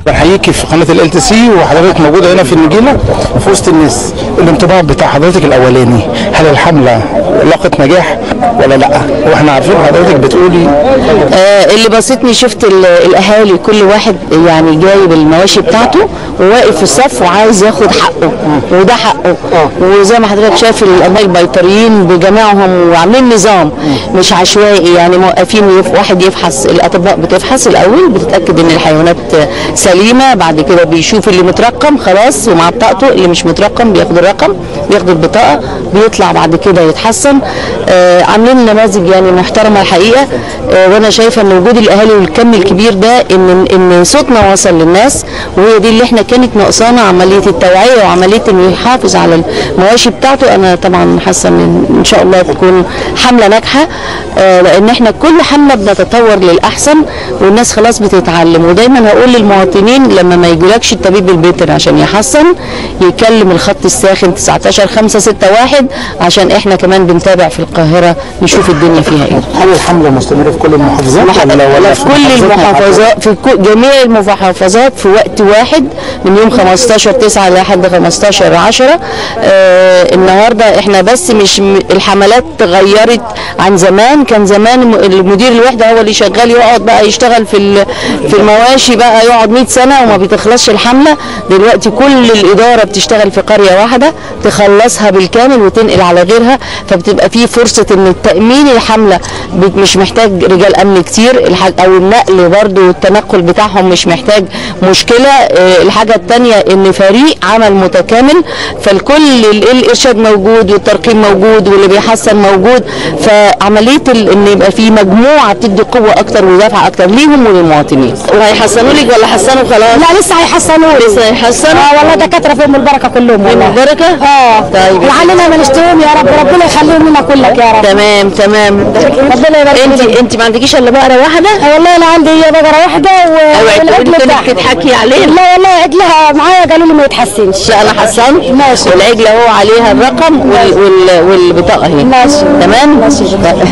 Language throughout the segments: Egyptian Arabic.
بحييكي في قناه ال تي سي وحضرتك موجوده هنا في النجيله في وسط الناس الانطباع بتاع حضرتك الاولاني هل الحمله لاقت نجاح ولا لا واحنا عارفين حضرتك بتقولي آه، اللي بسطني شفت ال- الاهالي كل واحد يعني جايب المواشي بتاعته وواقف في الصف وعايز ياخد حقه وده حقه وزي ما حضرتك شايف الابناء البيطريين بجميعهم وعاملين نظام مش عشوائي يعني موقفين يف- واحد يفحص الاطباء بتفحص الاول بتتاكد ان الحيوانات سليمه بعد كده بيشوف اللي مترقم خلاص ومع بطاقته اللي مش مترقم بياخد الرقم بياخد البطاقه بيطلع بعد كده يتحسن آه عاملين نماذج يعني محترمه الحقيقه آه وانا شايفه ان وجود الاهالي والكم الكبير ده ان ان صوتنا وصل للناس وهي دي اللي احنا كانت ناقصانا عمليه التوعيه وعمليه انه يحافظ على المواشي بتاعته انا طبعا حاسه ان ان شاء الله تكون حمله ناجحه آه لان احنا كل حمله بنتطور للاحسن والناس خلاص بتتعلم ودايما هقول للمواطنين لما ما يجيلكش الطبيب البيطري عشان يحسن يكلم الخط الساخن 19 5 6 1 عشان احنا كمان بنتابع في القاهره نشوف الدنيا فيها ايه هل الحمله مستمره في كل المحافظات ولا ولا في كل المحافظات في كو- جميع المحافظات في وقت واحد من يوم 15 9 لحد 15 10 آه النهارده احنا بس مش م- الحملات تغيرت عن زمان كان زمان الم- المدير الوحده هو اللي شغال يقعد بقى يشتغل في ال- في المواشي بقى يقعد 100 سنه وما بيتخلصش الحمله دلوقتي كل الاداره بتشتغل في قريه واحده تخلصها بالكامل وتنقل على غيرها فبتبقى في فرصه ان تامين الحمله بت- مش محتاج رجال امن كتير الح- او النقل برضو التنقل بتاعهم مش محتاج مشكله آه، الحاجه الثانيه ان فريق عمل متكامل فالكل ال- الارشاد موجود والترقيم موجود واللي بيحسن موجود فعمليه ال- ان يبقى في مجموعه بتدي قوه اكتر ودفعه اكتر ليهم وللمواطنين وهيحسنوا لك ولا حسنوا خلاص لا لسه هيحسنوا لسه هيحسنوا اه والله دكاتره فيهم البركه كلهم والله البركه اه طيب. لعلنا ما نشتهم يا رب ربنا يخليهم لنا كلك يا رب تمام تمام ربنا يبارك انت فيك. انت ما عندكيش الا بقره واحده آه والله انا عندي بقره واحده و اوعي والعجل تقولي بتاعها. كده تضحكي عليه لا والله عجلها معايا قالوا لي ما يتحسنش لا انا حسنت ماشي. والعجله هو عليها الرقم وال وال والبطاقه اهي ماشي. تمام ماشي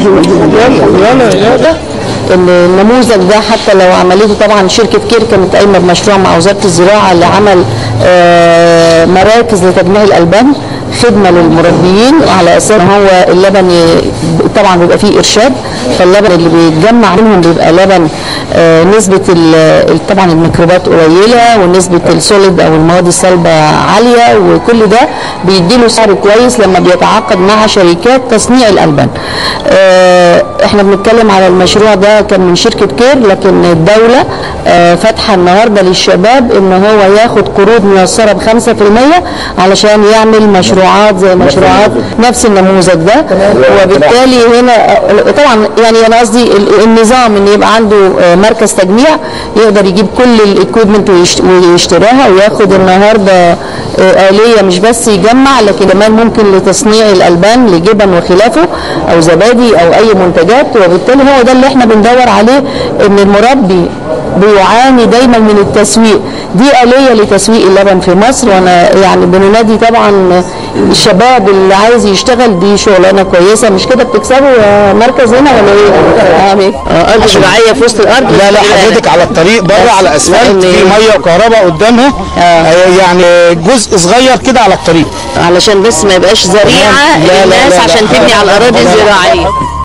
النموذج ده حتى لو عملته طبعا شركه كير كانت قايمه بمشروع مع وزاره الزراعه لعمل آه، مراكز لتجميع الالبان خدمه للمربيين على اساس ان هو اللبن ي- طبعا بيبقى فيه ارشاد فاللبن اللي بيتجمع منهم بيبقى لبن آه، نسبه ال- ال- طبعا الميكروبات قليله ونسبه السوليد او المواد الصلبه عاليه وكل ده بيديله سعر كويس لما بيتعاقد مع شركات تصنيع الالبان. آه، احنا بنتكلم على المشروع ده كان من شركه كير لكن الدوله آه، فاتحه النهارده للشباب ان هو ياخد قروض ميسره ب 5% علشان يعمل مشروعات زي مشروعات نفس النموذج ده وبالتالي هنا طبعا يعني انا قصدي ال- النظام ان يبقى عنده آه، مركز تجميع يقدر يجيب كل الاكويبمنت ويشتراها وياخد النهارده آه، آلية مش بس يجمع لكن كمان ممكن لتصنيع الألبان لجبن وخلافه أو زبادي أو أي منتجات وبالتالي هو ده اللي احنا بندور عليه إن المربي بيعاني دايما من التسويق دي آلية لتسويق اللبن في مصر وانا يعني بننادي طبعا الشباب اللي عايز يشتغل دي شغلانه كويسه مش كده بتكسبوا يا مركز هنا ولا ايه؟ اه ارض زراعيه في وسط الارض لا لا حضرتك على الطريق بره على اسفلت في ميه وكهرباء قدامها آه، يعني جزء صغير كده على الطريق علشان بس ما يبقاش ذريعه لا، لا، للناس لا، لا. عشان تبني على الاراضي لا، لا. الزراعيه